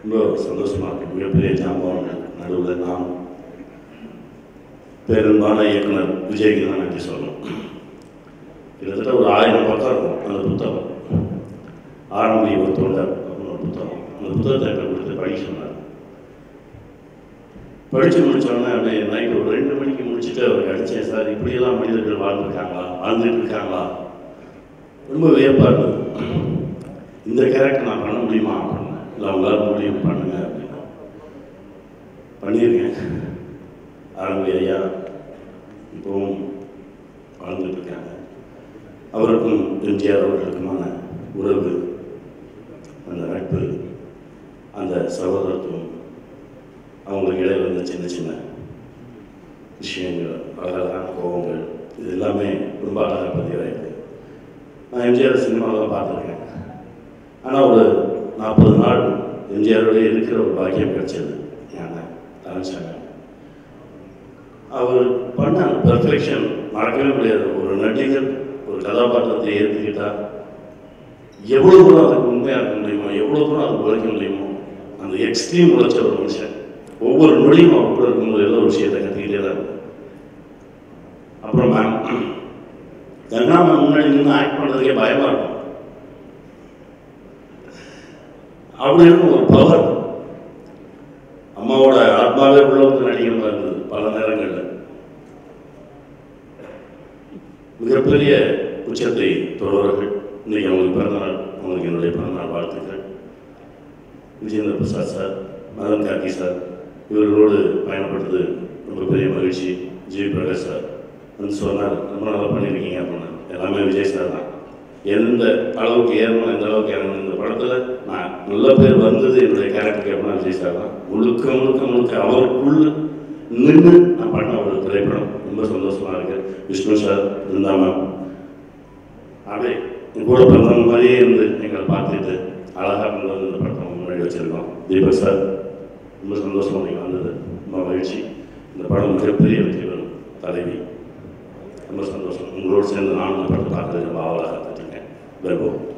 ரொம்ப சந்தோஷமாக இருக்கு மிகப்பெரிய ஜாம்பவான் நடுவில் நாம் பெரும்பாலான இயக்குனர் விஜய்க்கு தான் நன்றி சொல்லணும் கிட்டத்தட்ட ஒரு ஆயிரம் பக்கம் இருக்கும் அந்த புத்தகம் ஆரம்பி ஒரு தொண்டர் அப்படின்னு ஒரு புத்தகம் அந்த புத்தகத்தை எனக்கு கொடுத்து படிக்க சொன்னார் படித்து முடிச்சோடனே அப்படியே நைட் ஒரு ரெண்டு மணிக்கு முடிச்சுட்டு அவர் அடித்தேன் சார் இப்படியெல்லாம் மனிதர்கள் வாழ்ந்துருக்காங்களா வாழ்ந்துட்டு இருக்காங்களா ரொம்ப வியப்பாக இருந்தது இந்த கேரக்டர் நான் பண்ண முடியுமா அப்படின்னு இல்லை உங்களால் முடியும் பண்ணுங்க அப்படின்னா பண்ணியிருக்கேன் ஆரம்பி ஐயா இப்போவும் வாழ்ந்துட்டு இருக்காங்க அவருக்கும் எம்ஜிஆர் அவர்களுக்குமான உறவு அந்த நட்பு அந்த சகோதரத்துவம் அவங்களுக்கு இடையில இருந்த சின்ன சின்ன விஷயங்கள் அழகான கோபங்கள் இது எல்லாமே ரொம்ப அழகாக பதிவாயிருக்கு நான் எம்ஜிஆர் சினிமாவில் பார்த்துருக்கேன் ஆனால் ஒரு நாற்பது நாள் எம்ஜிஆரோட இருக்கிற ஒரு பாக்கியம் கிடைச்சது ஏன்னா தலைச்சாங்க அவர் பண்ண பெர்ஃபெக்ஷன் மறக்கவே முடியாது ஒரு நடிகர் ஒரு கதாபாத்திரத்தை ஏற்றுக்கிட்டா எவ்வளோ தூரம் அதுக்கு உண்மையாக இருக்க முடியுமோ எவ்வளோ தூரம் அதுக்கு உழைக்க முடியுமோ அந்த எக்ஸ்ட்ரீம் உழைச்ச ஒரு மனுஷன் ஒவ்வொரு நொடியும் அவர் கூட இருக்கும்போது ஏதோ ஒரு விஷயத்தை கற்றுக்கிட்டே தான் இருக்கும் அப்புறம் மேம் கங்கா மேம் முன்னாடி நின்று ஆக்ட் பண்ணுறதுக்கே பயமாக இருக்கும் அப்படி இருக்கும் ஒரு பவர் அம்மாவோட ஆத்மாவே உள்ள வந்து நடிக்கிற மாதிரி இருந்தது பல நேரங்களில் மிகப்பெரிய உச்சத்தை தொடுவார்கள் இன்னைக்கு அவங்களுக்கு பிறந்தநாள் அவங்களுக்கு என்னுடைய பிறந்தநாள் வாழ்த்துக்கள் விஜேந்திர பிரசாத் சார் மதன் கார்கி சார் இவர்களோடு பயணப்பட்டது ரொம்ப பெரிய மகிழ்ச்சி ஜி பிரகாஷ் சார் வந்து சொன்னார் ரொம்ப நல்லா பண்ணியிருக்கீங்க அப்படின்னு எல்லாமே விஜய் சார் தான் எந்த அளவுக்கு ஏறணும் எந்த அளவுக்கு ஏறணும் இந்த படத்தில் நான் நல்ல பேர் வந்தது என்னுடைய கேரக்டர் அப்படின்னா விஜய் சார் தான் முழுக்க முழுக்க முழுக்க அவருக்குள்ள நின்று நான் பண்ண ஒரு திரைப்படம் ரொம்ப சந்தோஷமாக இருக்கு விஷ்ணு சார் இருந்தா மேம் அப்படியே என் கூட பிறந்தவங்க மாதிரியே இருந்து எங்களை பார்த்துட்டு அழகாக கொண்டு வந்து இந்த படத்தை முன்னாடி வச்சுருக்கோம் தீபக் சார் ரொம்ப சந்தோஷமாக நீங்கள் வந்தது ரொம்ப மகிழ்ச்சி இந்த படம் மிகப்பெரிய வெற்றி பெறும் தலைவி ரொம்ப சந்தோஷம் உங்களோடு சேர்ந்து நானும் இந்த படத்தை பார்க்கறது ரொம்ப ஆவலாக காத்துட்ருக்கேன் வெல்வோம்